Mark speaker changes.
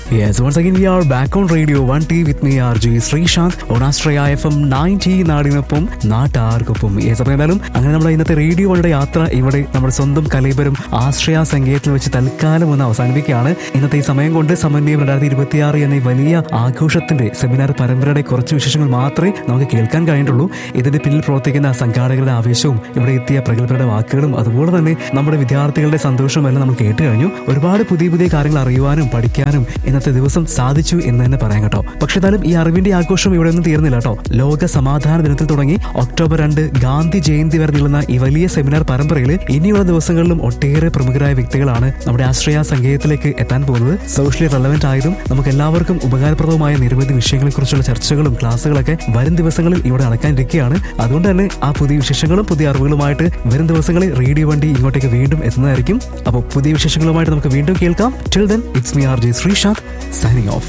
Speaker 1: Yes, once again we are back on Radio 1T with me RJ Sreesanth on Astraya FM 90 നാടിനൊപ്പം നാട്ടാർക്കൊപ്പം yes അപ്പോൾ എന്തായാലും അങ്ങനെ നമ്മുടെ ഇന്നത്തെ റേഡിയോ വണ്ടിയുടെ യാത്ര ഇവിടെ നമ്മുടെ സ്വന്തം കലൈബരും ആശ്രയ സംഗീതത്തിൽ വെച്ച് തൽക്കാലം ഒന്ന് അവസാനിപ്പിക്കുകയാണ് ഇന്നത്തെ ഈ സമയം കൊണ്ട് സമന്വയം രണ്ടായിരത്തി ഇരുപത്തിയാറ് എന്ന ഈ വലിയ ആഘോഷത്തിന്റെ സെമിനാർ പരമ്പരയുടെ കുറച്ച് വിശേഷങ്ങൾ മാത്രമേ നമുക്ക് കേൾക്കാൻ കഴിഞ്ഞിട്ടുള്ളൂ ഇതിന്റെ പിന്നിൽ പ്രവർത്തിക്കുന്ന സംഘാടകരുടെ ആവേശവും ഇവിടെ എത്തിയ പ്രഗത്ഭരുടെ വാക്കുകളും അതുപോലെ തന്നെ നമ്മുടെ വിദ്യാർത്ഥികളുടെ സന്തോഷവും എല്ലാം നമ്മൾ കേട്ട് കഴിഞ്ഞു ഒരുപാട് പുതിയ പുതിയ കാര്യങ്ങൾ അറിയുവാനും പഠിക്കാനും ഇന്നത്തെ ദിവസം സാധിച്ചു എന്ന് തന്നെ പറയാം കേട്ടോ പക്ഷെ എന്നാലും ഈ അറിവിന്റെ ആഘോഷം ഇവിടെ ഒന്നും തീർന്നില്ല കേട്ടോ ലോക സമാധാന ദിനത്തിൽ തുടങ്ങി ഒക്ടോബർ രണ്ട് ഗാന്ധി ജയന്തി വരെ നീളുന്ന ഈ വലിയ സെമിനാർ പരമ്പരയിൽ ഇനിയുള്ള ദിവസങ്ങളിലും ഒട്ടേറെ പ്രമുഖരായ വ്യക്തികളാണ് നമ്മുടെ ആശ്രയ സംഗീതത്തിലേക്ക് എത്താൻ പോകുന്നത് സോഷ്യലി റെലവെന്റ് ആയതും നമുക്ക് എല്ലാവർക്കും ഉപകാരപ്രദമായ നിരവധി വിഷയങ്ങളെ കുറിച്ചുള്ള ചർച്ചകളും ക്ലാസ്സുകളൊക്കെ വരും ദിവസങ്ങളിൽ ഇവിടെ നടക്കാനിരിക്കുകയാണ് അതുകൊണ്ട് തന്നെ ആ പുതിയ വിശേഷങ്ങളും പുതിയ അറിവുകളുമായിട്ട് വരും ദിവസങ്ങളിൽ റേഡിയോ വണ്ടി ഇങ്ങോട്ടേക്ക് വീണ്ടും എത്തുന്നതായിരിക്കും അപ്പോൾ പുതിയ വിശേഷങ്ങളുമായിട്ട് നമുക്ക് വീണ്ടും കേൾക്കാം till then it's me R J Sreesanth signing of